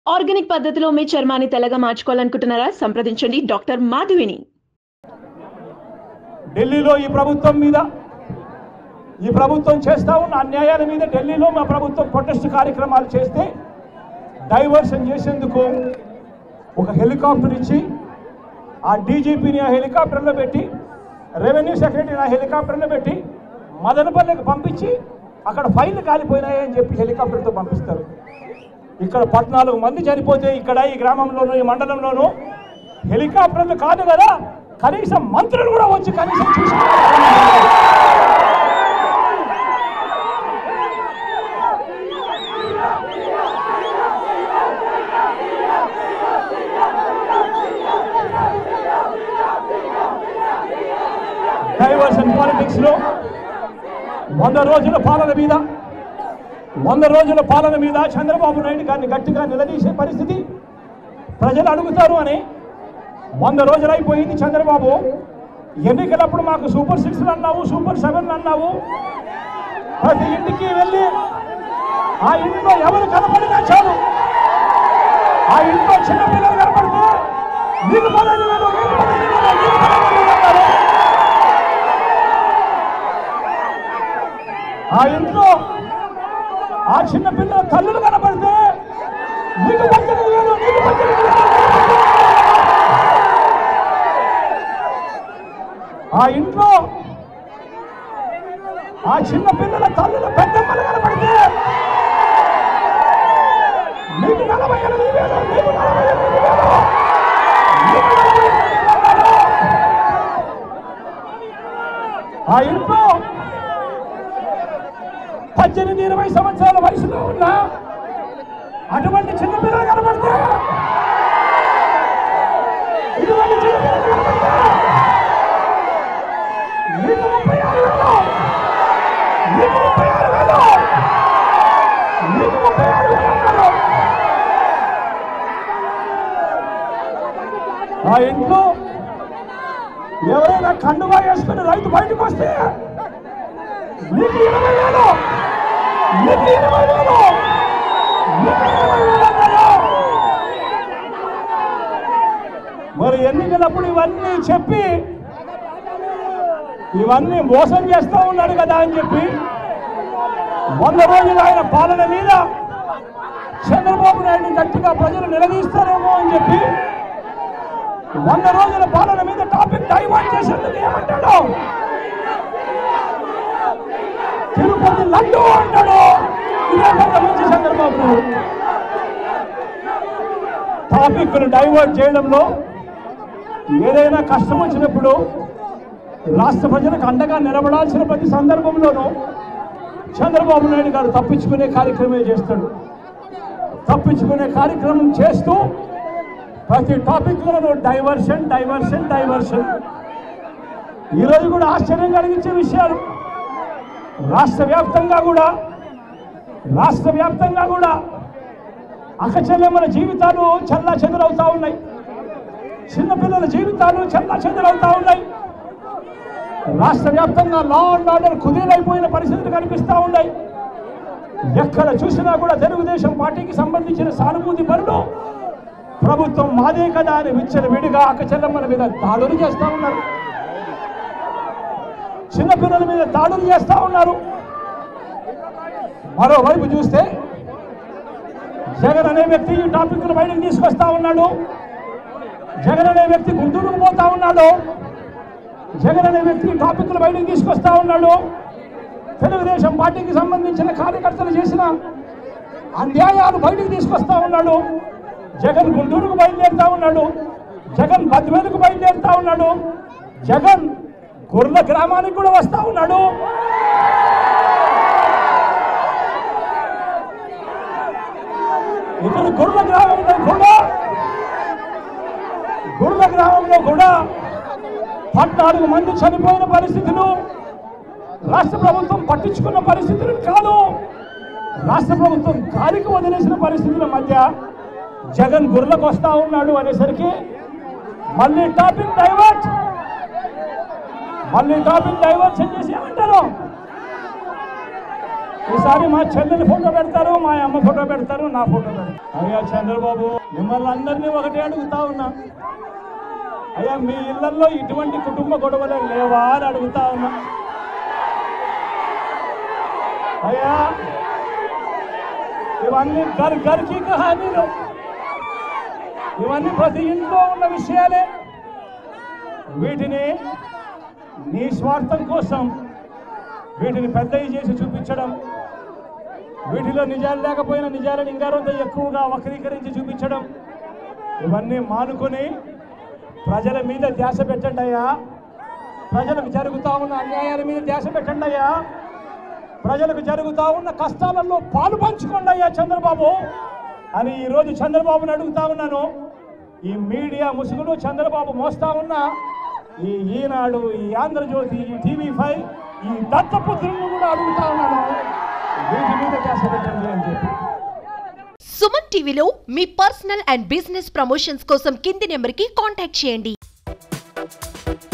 Organic పద్ధతిలో మీ చర్మాన్ని తెల్లగా మార్చుకోవాలనుకుంటున్నారా సంప్రదించండి డాక్టర్ మాధవిని ఢిల్లీలో ఈ ప్రభుత్వం మీద ఈ ప్రభుత్వం చేస్తా ఉన్న అన్యాయాల మీద ఢిల్లీలో మా ప్రభుత్వం ప్రొటెస్ట్ కార్యక్రమాలు చేస్తే డైవర్షన్ చేసేందుకు ఒక హెలికాప్టర్ ఇచ్చి ఆ డీజీపీని ఆ హెలికాప్టర్లో పెట్టి రెవెన్యూ సెక్రటరీని ఆ హెలికాప్టర్లో పెట్టి మదనపల్లికి పంపించి అక్కడ ఫైల్ కాలిపోయినాయని చెప్పి హెలికాప్టర్తో పంపిస్తారు ఇక్కడ పద్నాలుగు మంది చనిపోతే ఇక్కడ ఈ గ్రామంలోనూ ఈ మండలంలోనూ హెలికాప్టర్లు కాదు కదా కనీసం మంత్రులు కూడా వచ్చి కనీసం చూసి డైవర్షన్ పాలిటిక్స్ లో వంద రోజుల పాలన మీద వంద రోజుల పాలన మీద చంద్రబాబు నాయుడు గారిని గట్టిగా నిలదీసే పరిస్థితి ప్రజలు అడుగుతారు అని వంద రోజులు అయిపోయింది చంద్రబాబు ఎన్నికలప్పుడు మాకు సూపర్ సిక్స్ అన్నావు సూపర్ సెవెన్ అన్నావు ప్రతి ఇంటికి వెళ్ళి ఆ ఇంట్లో ఎవరు కనపడినా చాలు ఆ ఇంట్లో చిన్నపిల్లలు కనపడితే నీకు పదహైదు వేలు నీకు పదహైదు వేలు నీకు పదహైదు వేలు అన్నారు ఆ ఇంట్లో ఆ చిన్న పిల్లల తల్లులు కనపడితే నీకు పద్దెనిమిది వేలు నీకు పద్దెనిమిది వేలు ఆ ఇంట్లో ఆ చిన్న పిల్లల తల్లుల పెద్దమ్మలు కనపడితే నీకు నలభై ఎనిమిది వేలు నీకు నలభై ఎనిమిది వేలు నీకు నలభై ఎనిమిది వేలు. ఆ ఇంట్లో పద్దెనిమిది ఇరవై సంవత్సరాల వయసులో ఉన్న అటువంటి చిన్నపిల్లలు కనబడితే ఇటువంటి చిన్నపిల్లలు కనబడితే నీకు ముప్పై ఆరు వేలు నీకు ముప్పై ఆరు వేలు నీకు ముప్పై ఆరు వేలు అన్నారు. ఆ ఇంట్లో ఎవరైనా కండువా వేసుకుని రైతు బయటకు వస్తే నీకు ఇరవై వేలు నీకు ఇరవై వేలు నీకు ఇరవై వేలు అన్నారు. మరి ఎన్నికలప్పుడు ఇవన్నీ చెప్పి ఇవన్నీ మోసం చేస్తూ ఉన్నాడు కదా అని చెప్పి వంద రోజులు ఆయన పాలన మీద చంద్రబాబు నాయుడు గట్టిగా ప్రజలు నిలదీస్తారేమో అని చెప్పి వంద రోజుల పాలన మీద టాపిక్ డైవర్ట్ చేసేందుకు ఏమంటాడు తిరుపతి లడ్డు అంటాడు ఇదే పెద్ద మంచి చంద్రబాబు టాపిక్ డైవర్ట్ చేయడంలో ఏదైనా కష్టం వచ్చినప్పుడు రాష్ట్ర ప్రజలకు అండగా నిలబడాల్సిన ప్రతి సందర్భంలోనూ చంద్రబాబు నాయుడు గారు తప్పించుకునే కార్యక్రమమే చేస్తాడు తప్పించుకునే కార్యక్రమం చేస్తూ ప్రతి టాపిక్లోనూ డైవర్షన్ డైవర్షన్ డైవర్షన్ ఈరోజు కూడా ఆశ్చర్యం కలిగించే విషయాలు రాష్ట్ర వ్యాప్తంగా కూడా రాష్ట్ర వ్యాప్తంగా కూడా అక్కచెల్లెమ్మల జీవితాలు చల్లా చెదరవుతా ఉన్నాయి చిన్నపిల్లల జీవితాలు చల్లా చెదరవుతా ఉన్నాయి రాష్ట్ర వ్యాప్తంగా లా అండ్ ఆర్డర్ కుదేలైపోయిన పరిస్థితులు కనిపిస్తూ ఉన్నాయి ఎక్కడ చూసినా కూడా తెలుగుదేశం పార్టీకి సంబంధించిన సానుభూతి పనులు ప్రభుత్వం మాదే కదా అని విచ్చల విడిగా అక్కచెల్లెమ్మల మీద దాడులు చేస్తూ ఉన్నారు చిన్నపిల్లల మీద దాడులు చేస్తూ ఉన్నారు మరోవైపు చూస్తే జగన్ అనే వ్యక్తి ఈ టాపిక్ను బయటకు తీసుకొస్తా ఉన్నాడు జగన్ అనే వ్యక్తి గుంటూరుకు పోతా ఉన్నాడు జగన్ అనే వ్యక్తి ఈ టాపిక్ను బయటకు తీసుకొస్తా ఉన్నాడు తెలుగుదేశం పార్టీకి సంబంధించిన కార్యకర్తలు చేసిన అన్యాయాలు బయటకు తీసుకొస్తా ఉన్నాడు జగన్ గుంటూరుకు బయలుదేరుతా ఉన్నాడు జగన్ బద్వేలుకు బయలుదేరుతా ఉన్నాడు జగన్ గుర్ల గ్రామానికి కూడా వస్తా ఉన్నాడు ఇక్కడ గుర్ల గ్రామంలో కూడా గుర్ల గ్రామంలో కూడా పద్నాలుగు మంది చనిపోయిన పరిస్థితులు రాష్ట్ర ప్రభుత్వం పట్టించుకున్న పరిస్థితులు కాదు రాష్ట్ర ప్రభుత్వం గాలికి వదిలేసిన పరిస్థితుల మధ్య జగన్ గుర్లకు వస్తా ఉన్నాడు అనేసరికి మళ్ళీ టాపిక్ డైవర్ట్ మళ్ళీ టాపిక్ డైవర్షన్ చేసి ఏమంటారు ఈసారి మా చెల్లెలి ఫోటో పెడతారు మా అమ్మ ఫోటో పెడతారు నా ఫోటో పెడతారు అయ్యా చంద్రబాబు మిమ్మల్ని అందరినీ ఒకటే అడుగుతా ఉన్నా అయ్యా మీ ఇళ్లలో ఇటువంటి కుటుంబ గొడవలు లేవా అని అడుగుతా ఉన్నా అయ్యా ఇవన్నీ గర్ గర్కి కహానీలు ఇవన్నీ ప్రతి ఇంట్లో ఉన్న విషయాలే వీటిని నీ స్వార్థం కోసం వీటిని పెద్దవి చేసి చూపించడం వీటిలో నిజాలు లేకపోయినా నిజాలను ఇంకా కొంత ఎక్కువగా వక్రీకరించి చూపించడం ఇవన్నీ మానుకొని ప్రజల మీద ధ్యాస పెట్టండి అయ్యా ప్రజలకు జరుగుతా ఉన్న అన్యాయాల మీద ధ్యాస పెట్టండి అయ్యా ప్రజలకు జరుగుతా ఉన్న కష్టాలలో పాలు పంచుకోండి అయ్యా చంద్రబాబు అని ఈరోజు చంద్రబాబుని అడుగుతా ఉన్నాను ఈ మీడియా ముసుగులు చంద్రబాబు మోస్తా ఉన్న ఈ ఈనాడు ఈ ఆంధ్రజ్యోతి ఈ టీవీ ఫైవ్ ఈ దత్తపుత్రులను కూడా అడుగుతా ఉన్నాను వీటి మీద ధ్యాస పెట్టండి అని చెప్పి సుమన్ టీవీలో మీ పర్సనల్ అండ్ బిజినెస్ ప్రమోషన్స్ కోసం కింది నెంబర్కి కాంటాక్ట్ చేయండి